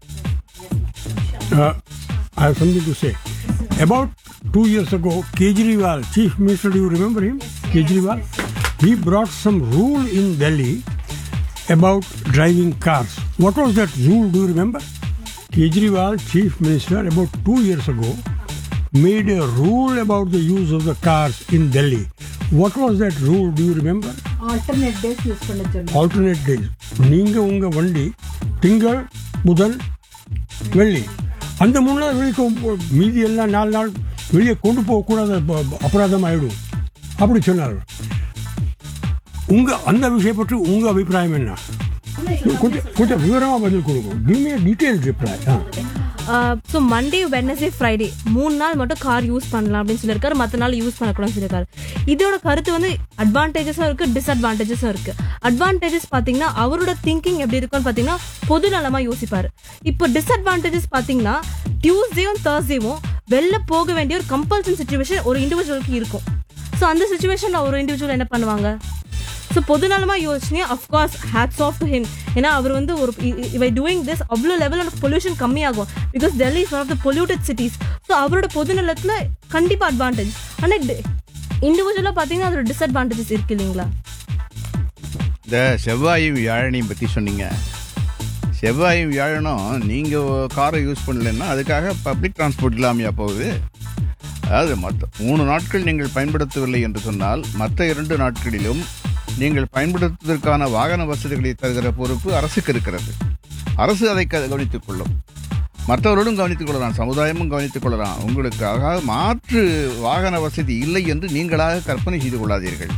Uh, I have something to say. About two years ago, Kejriwal, Chief Minister, do you remember him? Kejriwal? He brought some rule in Delhi about driving cars. What was that rule? Do you remember? Kejriwal, Chief Minister, about two years ago, made a rule about the use of the cars in Delhi. What was that rule? Do you remember? Alternate days use பண்ண சொன்னோம் alternate days நீங்கள் உங்கள் வண்டி திங்கள் புதன் வெள்ளி அந்த மூணு நாள் வெளியே கொ- மீதி எல்லாம் நாலு நாள் வெளியே கொண்டு போகக்கூடாது ப- ப- அபராதம் ஆயிடும் அப்படி சொன்னார்கள் உங்கள் அந்த விஷயம் பற்றி உங்கள் அபிப்பிராயம் என்ன கொஞ்சம் கொஞ்சம் விவரமாக பதில் கொடுங்க கிவ் மீ டீட்டெயில் ரிப்ளை ஆ ஸோ மண்டே வெட்னஸ்டே ஃப்ரைடே மூணு நாள் மட்டும் கார் யூஸ் பண்ணலாம் அப்படின்னு சொல்லியிருக்காரு மற்ற நாள் யூஸ் பண்ணக்கூடாதுன்னு சொல்லியிருக்காரு இதோட கருத்து வந்து அட்வான்டேஜஸும் இருக்கு டிஸ்அட்வான்டேஜஸும் இருக்கு அட்வான்டேஜஸ் பார்த்தீங்கன்னா அவரோட திங்கிங் எப்படி இருக்குன்னு பார்த்தீங்கன்னா பொது நலமா யோசிப்பாரு இப்போ டிஸ்அட்வான்டேஜஸ் பார்த்தீங்கன்னா டியூஸ்டேவும் தேர்ஸ்டேவும் வெளில போக வேண்டிய ஒரு கம்பல்சரி சுச்சுவேஷன் ஒரு இண்டிவிஜுவலுக்கு இருக்கும் ஸோ அந்த சுச்சுவேஷனில் ஒரு இண்டிவிஜுவல் என்ன பண்ணுவாங்க ஸோ பொதுநலமா யோசனையா of course hats off to him ஏன்னா அவர் வந்து ஒரு இவை டூயிங் திஸ் அவ்வளோ லெவல் பொல்யூஷன் கம்மியாகும் because Delhi is one of the polluted cities so அவரோட பொதுநலத்தில் கண்டிப்பாக அட்வான்டேஜ் ஆனால் இண்டிவிஜுவலாக பார்த்தீங்கன்னா அதோட டிஸ்அட்வான்டேஜஸ் இருக்கு இல்லைங்களா இந்த செவ்வாயும் வியாழனையும் பற்றி சொன்னீங்க செவ்வாயும் வியாழனும் நீங்கள் காரை யூஸ் பண்ணலைன்னா அதுக்காக பப்ளிக் டிரான்ஸ்போர்ட் இல்லாமையா போகுது அதாவது மற்ற மூணு நாட்கள் நீங்கள் பயன்படுத்தவில்லை என்று சொன்னால் மற்ற இரண்டு நாட்களிலும் நீங்கள் பயன்படுத்துவதற்கான வாகன வசதிகளை தருகிற பொறுப்பு அரசுக்கு இருக்கிறது அரசு அதை க- கவனித்துக் கொள்ளும் மற்றவர்களும் கவனித்துக் கொள்ளலாம் சமுதாயமும் கவனித்துக் கொள்ளலாம் உங்களுக்காக மாற்று வாகன வசதி இல்லை என்று நீங்களாக கற்பனை செய்து கொள்ளாதீர்கள்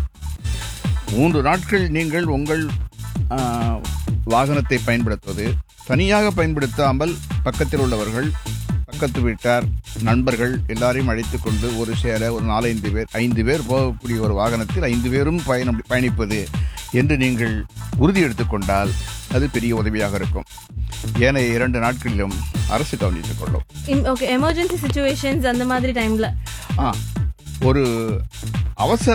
மூன்று நாட்கள் நீங்கள் உங்கள் ஆ, வாகனத்தை பயன்படுத்துவது தனியாக பயன்படுத்தாமல் பக்கத்தில் உள்ளவர்கள் பக்கத்து வீட்டார் நண்பர்கள் எல்லாரையும் அழைத்துக் கொண்டு ஒரு சேர ஒரு நாலஞ்சு பேர் ஐந்து பேர் போகக்கூடிய ஒரு வாகனத்தில் ஐந்து பேரும் பயணம் பயணிப்பது என்று நீங்கள் உறுதி எடுத்துக்கொண்டால் அது பெரிய உதவியாக இருக்கும் ஏனைய இரண்டு நாட்களிலும் அரசு கவனித்துக் கொள்ளும் ஓகே எமர்ஜென்சி சுச்சுவேஷன்ஸ் அந்த மாதிரி டைமில் ஆ ஒரு அவசர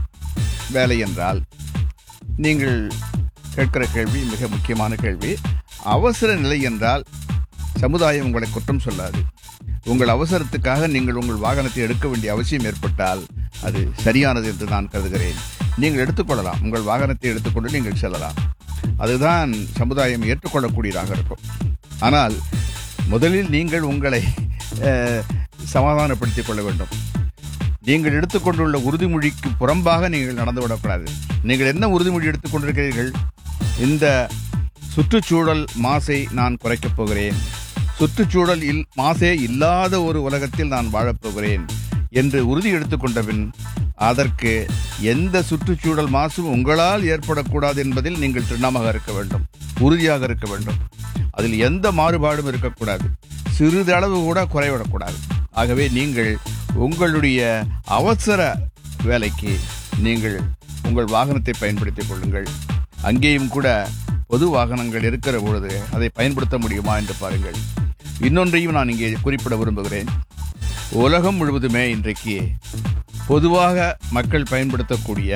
வேலை என்றால் நீங்கள் கேட்கிற கேள்வி மிக முக்கியமான கேள்வி அவசர நிலை என்றால் சமுதாயம் உங்களை குற்றம் சொல்லாது உங்கள் அவசரத்துக்காக நீங்கள் உங்கள் வாகனத்தை எடுக்க வேண்டிய அவசியம் ஏற்பட்டால் அது சரியானது என்று நான் கருதுகிறேன் நீங்கள் எடுத்துக்கொள்ளலாம் உங்கள் வாகனத்தை எடுத்துக்கொண்டு நீங்கள் செல்லலாம் அதுதான் சமுதாயம் ஏற்றுக்கொள்ளக்கூடியதாக இருக்கும் ஆனால் முதலில் நீங்கள் உங்களை அஹ், சமாதானப்படுத்திக் கொள்ள வேண்டும் நீங்கள் எடுத்துக்கொண்டுள்ள உறுதிமொழிக்கு புறம்பாக நீங்கள் நடந்துவிடக்கூடாது நீங்கள் என்ன உறுதிமொழி எடுத்துக்கொண்டிருக்கிறீர்கள் இந்த சுற்றுச்சூழல் மாசை நான் குறைக்கப் போகிறேன் சுற்றுச்சூழல் இல் மாசே இல்லாத ஒரு உலகத்தில் நான் வாழப்போகிறேன் என்று உறுதி எடுத்துக்கொண்ட பின் அதற்கு எந்த சுற்றுச்சூழல் மாசும் உங்களால் ஏற்படக்கூடாது என்பதில் நீங்கள் திண்ணமாக இருக்க வேண்டும் உறுதியாக இருக்க வேண்டும் அதில் எந்த மாறுபாடும் இருக்கக்கூடாது சிறிதளவு கூட குறைவிடக்கூடாது ஆகவே நீங்கள் உங்களுடைய அவசர வேலைக்கு நீங்கள் உங்கள் வாகனத்தை பயன்படுத்திக் கொள்ளுங்கள் அங்கேயும் கூட பொது வாகனங்கள் இருக்கிற பொழுது அதை பயன்படுத்த முடியுமா என்று பாருங்கள் இன்னொன்றையும் நான் இங்கே குறிப்பிட விரும்புகிறேன் உலகம் முழுவதுமே இன்றைக்கு பொதுவாக மக்கள் பயன்படுத்தக்கூடிய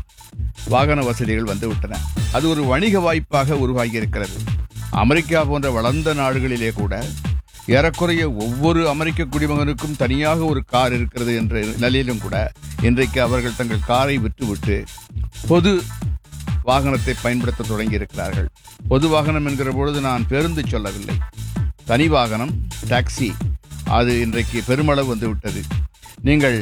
வாகன வசதிகள் வந்துவிட்டன அது ஒரு வணிக வாய்ப்பாக உருவாகி இருக்கிறது அமெரிக்கா போன்ற வளர்ந்த நாடுகளிலே கூட ஏறக்குறைய ஒவ்வொரு அமெரிக்க குடிமகனுக்கும் தனியாக ஒரு கார் இருக்கிறது என்ற நிலையிலும் கூட இன்றைக்கு அவர்கள் தங்கள் காரை விட்டுவிட்டு பொது வாகனத்தை பயன்படுத்த தொடங்கி இருக்கிறார்கள் பொது வாகனம் என்கிற பொழுது நான் பேருந்து சொல்லவில்லை தனி வாகனம் டாக்ஸி அது இன்றைக்கு பெருமளவு வந்து விட்டது நீங்கள்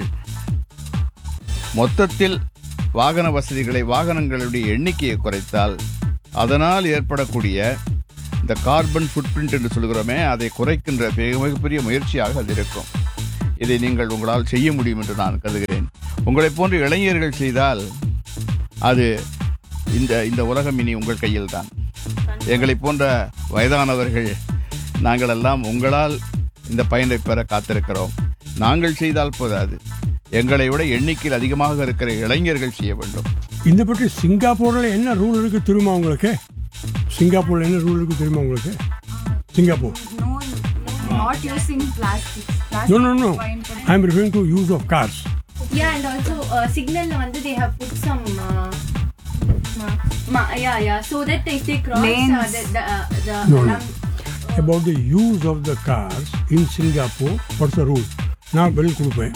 மொத்தத்தில் வாகன வசதிகளை வாகனங்களுடைய எண்ணிக்கையை குறைத்தால் அதனால் ஏற்படக்கூடிய இந்த கார்பன் ஃபுட் பிரிண்ட் என்று சொல்கிறோமே அதை குறைக்கின்ற மிக- மிகப்பெரிய முயற்சியாக அது இருக்கும் இதை நீங்கள் உங்களால் செய்ய முடியும் என்று நான் கருதுகிறேன் உங்களைப் போன்ற இளைஞர்கள் செய்தால் அது இந்த இந்த உலகம் இனி உங்கள் கையில் தான் எங்களைப் போன்ற வயதானவர்கள் நாங்கள் எல்லாம் உங்களால் இந்த பயனை பெற காத்திருக்கிறோம் நாங்கள் செய்தால் போதாது எங்களை விட எண்ணிக்கையில் அதிகமாக இருக்கிற இளைஞர்கள் செய்ய வேண்டும் இந்த பற்றி சிங்கப்பூரில் என்ன ரூல் இருக்கு தெரியுமா உங்களுக்கு சிங்கப்பூரில் என்ன ரூல் இருக்கு தெரியுமா உங்களுக்கு Singapore No, no, not using plastics. No no no I am referring to use of cars Yeah, and also uh, signal வந்து they have put some. Uh, ma- ma- yeah, yeah. So that if they cross uh, Lanes. the the, uh, the No, no. alarm- about the use of the cars in Singapore, what's the rule? நான் பதில் கொடுப்பேன்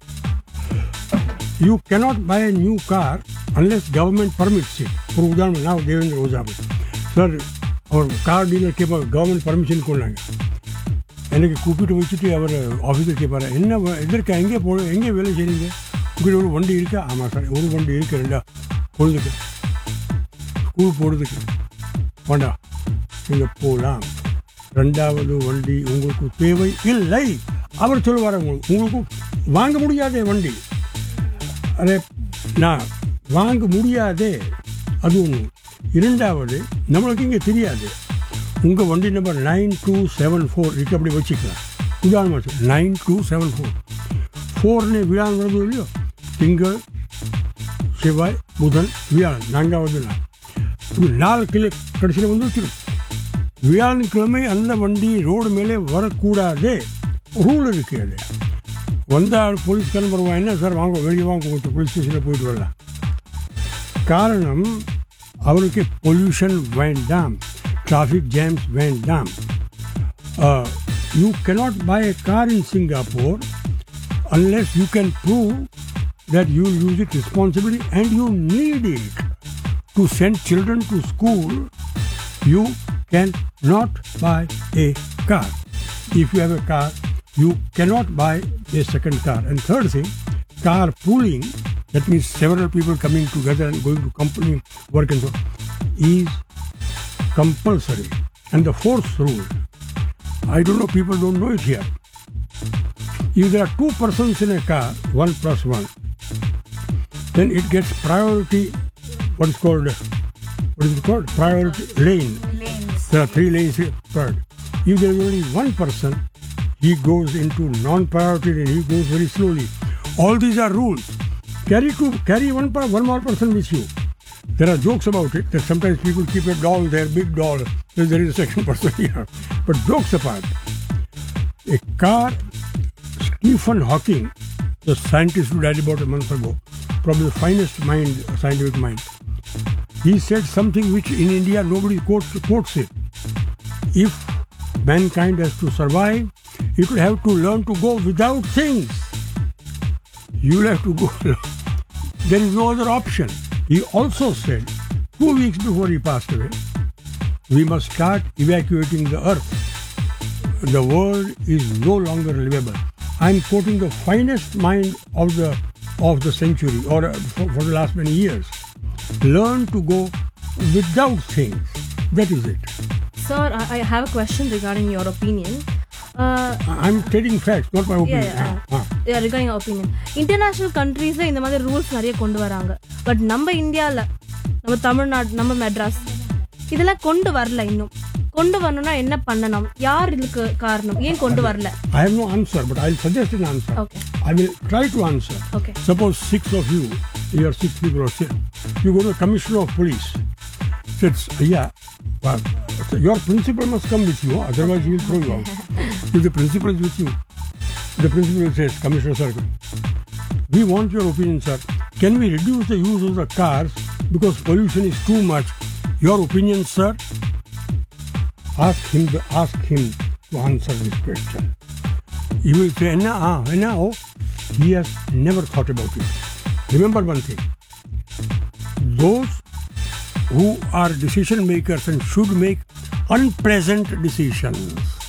you cannot buy a new car unless government permits it. ஒரு உதாரணம் நான் தேவேந்திர ஓஜாபு sir அவர் car dealer கேட்பார் government permission கொண்டாங்க எனக்கு கூப்பிட்டு வச்சுட்டு அவர் ஆஃபீஸில் கேட்பாரு என்ன வ- எதற்கு எங்கே போ எங்கே வேலை செய்றீங்க உங்கள்கிட்ட ஒரு வண்டி இருக்கா ஆமாம் சார் ஒரு வண்டி இருக்கு ரெண்டா பொழுதுக்கு ஸ்கூல் போகிறதுக்கு வேண்டாம் நீங்கள் போகலாம் ரெண்டாவது வண்டி உங்களுக்கு தேவை இல்லை அவர் சொல்லுவார் உங்களுக்கு உங்களுக்கு வாங்க முடியாதே வண்டி அதே நான் வாங்க முடியாதே அது ஒன்று இரண்டாவது நம்மளுக்கு இங்கே தெரியாது உங்கள் வண்டி number nine two seven four இருக்கு அப்படி வச்சுக்கலாம் உதாரணமாக நைன் டூ செவன் ஃபோர் ஃபோர்னு விழான் வருது இல்லையோ திங்கள் செவ்வாய் புதன் வியாழன் நான்காவது நாள் இது நாலு கிலோ கடைசியில் வந்து வச்சிடும் வியாழக்கிழமை அந்த வண்டி ரோடு மேலே வரக்கூடாது ரூல் இருக்கு அது வந்தால் போலீஸ்காரன் வருவான் என்ன சார் வாங்க வெளியே வாங்க கொஞ்சம் போலீஸ் ஸ்டேஷனில் போயிட்டு வரலாம் காரணம் அவருக்கு பொல்யூஷன் வேண்டாம் டிராஃபிக் ஜாம்ஸ் வேண்டாம் you cannot buy a car in Singapore unless you can prove that you use it responsibly and you need it to send children to school you cannot buy a car. If you have a car, you cannot buy a second car. And third thing, car pooling, that means several people coming together and going to company work and so is compulsory. And the fourth rule, I don't know, people don't know it here. If there are two persons in a car, one plus one, then it gets priority, what is called, what is it called? Priority lane. Lanes. There are three lanes here. Third, if there is only one person, he goes into non-priority lane. He goes very slowly. All these are rules. Carry two, carry one, per- one more person with you. There are jokes about it that sometimes people keep a doll there, big doll. Then there is a second person here. But jokes apart, a car. Stephen Hawking, the scientist who died about a month ago, probably the finest mind, scientific mind. He said something which in India nobody quotes, quotes it. If mankind has to survive, it will have to learn to go without things. You will have to go. there is no other option. He also said, two weeks before he passed away, we must start evacuating the earth. The world is no longer livable. I am quoting the finest mind of the of the century or uh, for, for the last many years. Learn to go without things. That is it. Sir, I, I have a question regarding your opinion. Uh, I- I'm stating facts, not my opinion. yeah, Ah, ah. Regarding opinion international கண்ட்ரீஸ்ல இந்த மாதிரி rules நிறைய கொண்டு வராங்க but நம்ம இந்தியாவில் நம்ம தமிழ்நாடு நம்ம மெட்ராஸ் இதெல்லாம் கொண்டு வரல இன்னும் கொண்டு வரணும்னா என்ன பண்ணணும் யார் இதுக்கு காரணம் ஏன் கொண்டு வரல I have no answer, but I'll suggest an answer. Okay. I will try to answer. Okay. Suppose six of you, you are six people or six, you go to the commissioner of police. Says, yeah, but your principal must come with you, otherwise he will throw you out. if the principal is with you, the principal says, Commissioner sir, we want your opinion, sir. Can we reduce the use of the cars because pollution is too much? Your opinion, sir? Ask him, the, ask him to answer this question. You will say, no, ah, no, oh, he has never thought about it. Remember one thing. Those who are decision makers and should make unpleasant decisions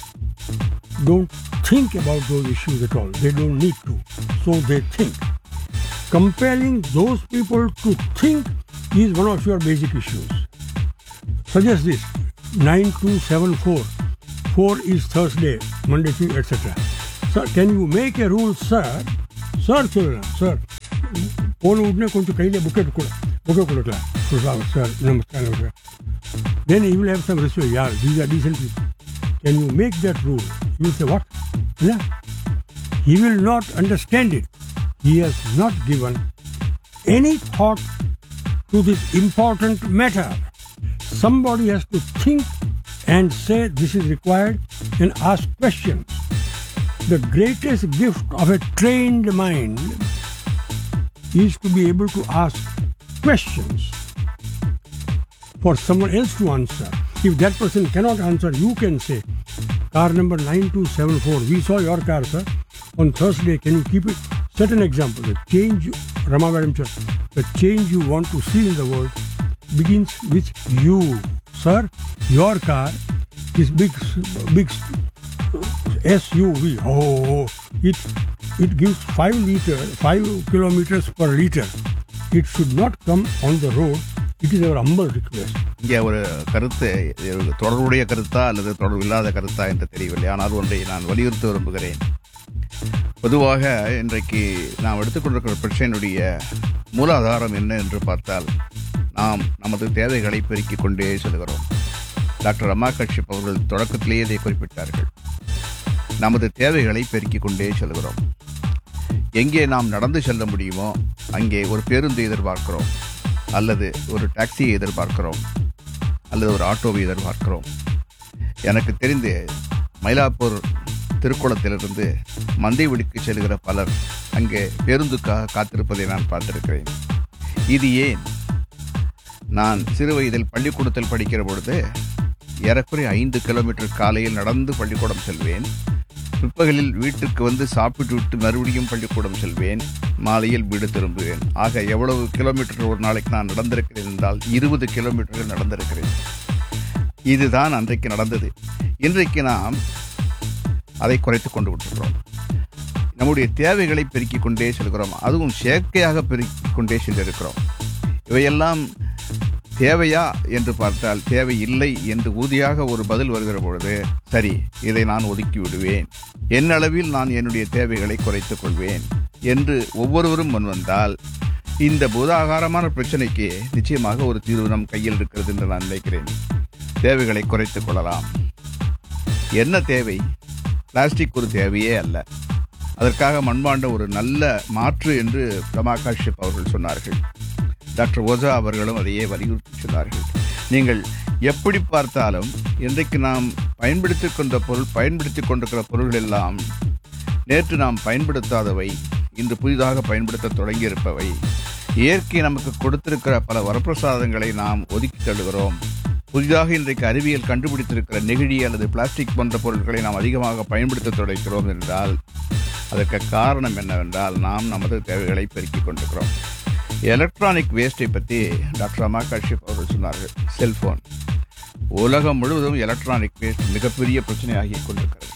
don't think about those issues at all. They don't need to. So they think. Compelling those people to think is one of your basic issues. Suggest this. 9274. 4 is Thursday, Monday, Tuesday, etc. Sir, can you make a rule, sir? Sir, children, sir. போன உடனே கொஞ்சம் கையில் புக்கெட் கொடு புக்கை கொடுக்கலாம் சொல்லுவாங்க sir namaskar namaskar then you will have some respect. Yeah, these are decent people. Can you make that rule? You will say, what? Yeah. He will not understand it. He has not given any thought to this important matter. Somebody has to think and say this is required and ask questions. The greatest gift of a trained mind is to be able to ask questions for someone else to answer. If that person cannot answer, you can say, car number 9274, we saw your car, sir. On Thursday, can you keep it? Set an example. The change, Rama Madam, sir, the change you want to see in the world begins with you. Sir, your car is big, big SUV. Oh, it, it gives 5 liter, 5 kilometers per liter. It should not come on the road. It is our humble request. இங்கே ஒரு கருத்து இது ஒரு தொடர்புடைய கருத்தா அல்லது தொடர்பு இல்லாத கருத்தா என்று தெரியவில்லை ஆனால் ஒன்றை நான் வலியுறுத்த விரும்புகிறேன் பொதுவாக இன்றைக்கு நாம் எடுத்துக்கொண்டிருக்கிற பிரச்சனையினுடைய மூலாதாரம் என்ன என்று பார்த்தால் நாம் நமது தேவைகளை பெருக்கிக் கொண்டே செல்கிறோம் டாக்டர் அம்மா கஷ்யப் அவர்கள் தொடக்கத்திலேயே இதை குறிப்பிட்டார்கள் நமது தேவைகளை பெருக்கிக் கொண்டே செல்கிறோம் எங்கே நாம் நடந்து செல்ல முடியுமோ அங்கே ஒரு பேருந்து எதிர்பார்க்கிறோம் அல்லது ஒரு டாக்ஸியை எதிர்பார்க்கிறோம் அல்லது ஒரு ஆட்டோவை எதிர்பார்க்கிறோம் எனக்கு தெரிந்து மயிலாப்பூர் திருக்குளத்திலிருந்து மந்தைவெளிக்கு செல்கிற பலர் அங்கே பேருந்துக்காக காத்திருப்பதை நான் பார்த்திருக்கிறேன் இது ஏன் நான் சிறு வயதில் பள்ளிக்கூடத்தில் படிக்கிற பொழுது ஏறக்குறைய ஐந்து கிலோமீட்டர் காலையில் நடந்து பள்ளிக்கூடம் செல்வேன் பிற்பகலில் வீட்டுக்கு வந்து சாப்பிட்டு விட்டு மறுபடியும் பள்ளிக்கூடம் செல்வேன் மாலையில் வீடு திரும்புவேன் ஆக எவ்வளவு கிலோமீட்டர் ஒரு நாளைக்கு நான் நடந்திருக்கிறேன் என்றால் இருபது கிலோமீட்டர்கள் நடந்திருக்கிறேன் இதுதான் அன்றைக்கு நடந்தது இன்றைக்கு நாம் அதை குறைத்து கொண்டு விட்டுகிறோம் நம்முடைய தேவைகளை பெருக்கிக் கொண்டே செல்கிறோம் அதுவும் செயற்கையாக பெருக்கிக் கொண்டே சென்றிருக்கிறோம் இவையெல்லாம் தேவையா என்று பார்த்தால் தேவை இல்லை என்று உறுதியாக ஒரு பதில் வருகிற பொழுது சரி இதை நான் ஒதுக்கி விடுவேன் என் அளவில் நான் என்னுடைய தேவைகளை குறைத்துக் கொள்வேன் என்று ஒவ்வொருவரும் முன்வந்தால் இந்த பூதாகாரமான பிரச்சனைக்கு நிச்சயமாக ஒரு தீர்வு நம் கையில் இருக்கிறது என்று நான் நினைக்கிறேன் தேவைகளை குறைத்துக் கொள்ளலாம் என்ன தேவை பிளாஸ்டிக் ஒரு தேவையே அல்ல அதற்காக மண்பாண்ட ஒரு நல்ல மாற்று என்று ரமா காஷ்யப் அவர்கள் சொன்னார்கள் டாக்டர் ஓசா அவர்களும் அதையே வலியுறுத்தி சொன்னார்கள் நீங்கள் எப்படி பார்த்தாலும் இன்றைக்கு நாம் பயன்படுத்திக் கொண்ட பொருள் பயன்படுத்திக் கொண்டிருக்கிற பொருள்கள் எல்லாம் நேற்று நாம் பயன்படுத்தாதவை இன்று புதிதாக பயன்படுத்த தொடங்கியிருப்பவை இயற்கை நமக்கு கொடுத்திருக்கிற பல வரப்பிரசாதங்களை நாம் ஒதுக்கி தள்ளுகிறோம் புதிதாக இன்றைக்கு அறிவியல் கண்டுபிடித்திருக்கிற நெகிழி அல்லது பிளாஸ்டிக் போன்ற பொருட்களை நாம் அதிகமாக பயன்படுத்த தொடங்கிறோம் என்றால் அதற்கு காரணம் என்னவென்றால் நாம் நமது தேவைகளை பெருக்கிக் கொண்டிருக்கிறோம் எலக்ட்ரானிக் வேஸ்ட்டை பற்றி டாக்டர் அம்மா கஷ்யப் அவர்கள் சொன்னார்கள் செல்போன் உலகம் முழுவதும் எலக்ட்ரானிக் வேஸ்ட் மிகப்பெரிய பிரச்சனையாகி கொண்டிருக்கிறது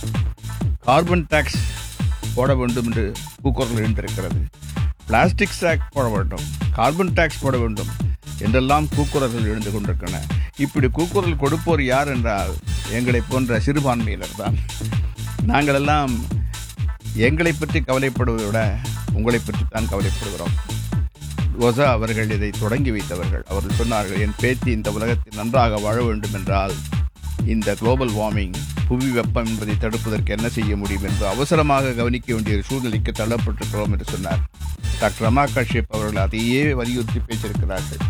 கார்பன் டாக்ஸ் போட வேண்டும் என்று கூக்குரல் எழுந்திருக்கிறது பிளாஸ்டிக் சாக் போட வேண்டும் கார்பன் டாக்ஸ் போட வேண்டும் என்றெல்லாம் கூக்குரல்கள் எழுந்து கொண்டிருக்கின்றன இப்படி கூக்குரல் கொடுப்போர் யார் என்றால் எங்களை போன்ற சிறுபான்மையினர் தான் நாங்களெல்லாம் எங்களை பற்றி கவலைப்படுவதை விட உங்களை பற்றி தான் கவலைப்படுகிறோம் ஒசா அவர்கள் இதை தொடங்கி வைத்தவர்கள் அவர்கள் சொன்னார்கள் என் பேத்தி இந்த உலகத்தில் நன்றாக வாழ வேண்டும் என்றால் இந்த குளோபல் வார்மிங் புவி வெப்பம் என்பதை தடுப்பதற்கு என்ன செய்ய முடியும் என்று அவசரமாக கவனிக்க வேண்டிய ஒரு சூழ்நிலைக்கு தள்ளப்பட்டிருக்கிறோம் என்று சொன்னார் டாக்டர் ரமா காஷ்யப் அவர்கள் அதையே வலியுறுத்தி பேசியிருக்கிறார்கள்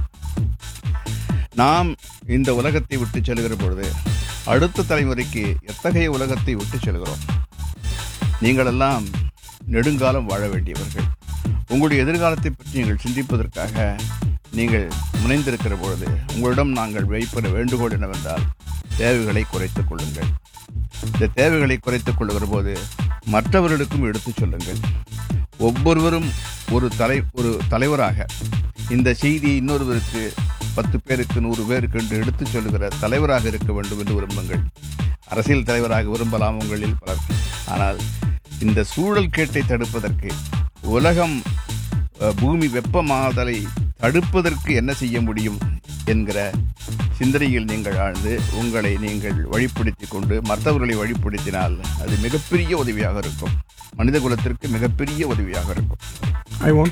நாம் இந்த உலகத்தை விட்டு செல்கிற பொழுது அடுத்த தலைமுறைக்கு எத்தகைய உலகத்தை விட்டு செல்கிறோம் நீங்களெல்லாம் நெடுங்காலம் வாழ வேண்டியவர்கள் உங்களுடைய எதிர்காலத்தை பற்றி நீங்கள் சிந்திப்பதற்காக நீங்கள் முனைந்திருக்கிற பொழுது உங்களிடம் நாங்கள் வைப்பது வேண்டுகோள் என்னவென்றால் தேவைகளை குறைத்துக் கொள்ளுங்கள் இந்த தேவைகளை குறைத்துக் கொள்ளுகிற போது மற்றவர்களுக்கும் எடுத்துச் சொல்லுங்கள் ஒவ்வொருவரும் ஒரு தலை ஒரு தலைவராக இந்த செய்தியை இன்னொருவருக்கு பத்து பேருக்கு நூறு பேருக்கு என்று எடுத்துச் சொல்லுகிற தலைவராக இருக்க வேண்டும் என்று விரும்புங்கள் அரசியல் தலைவராக விரும்பலாம் உங்களில் பலர் ஆனால் இந்த சூழல் கேட்டை தடுப்பதற்கு உலகம் அஹ், பூமி வெப்பமாதலை தடுப்பதற்கு என்ன செய்ய முடியும் என்கிற சிந்தனையில் நீங்கள் ஆழ்ந்து உங்களை நீங்கள் வழிப்படுத்தி கொண்டு மற்றவர்களை வழிப்படுத்தினால் அது மிகப்பெரிய உதவியாக இருக்கும் மனித குலத்திற்கு மிகப்பெரிய உதவியாக இருக்கும் ஐ வாண்ட்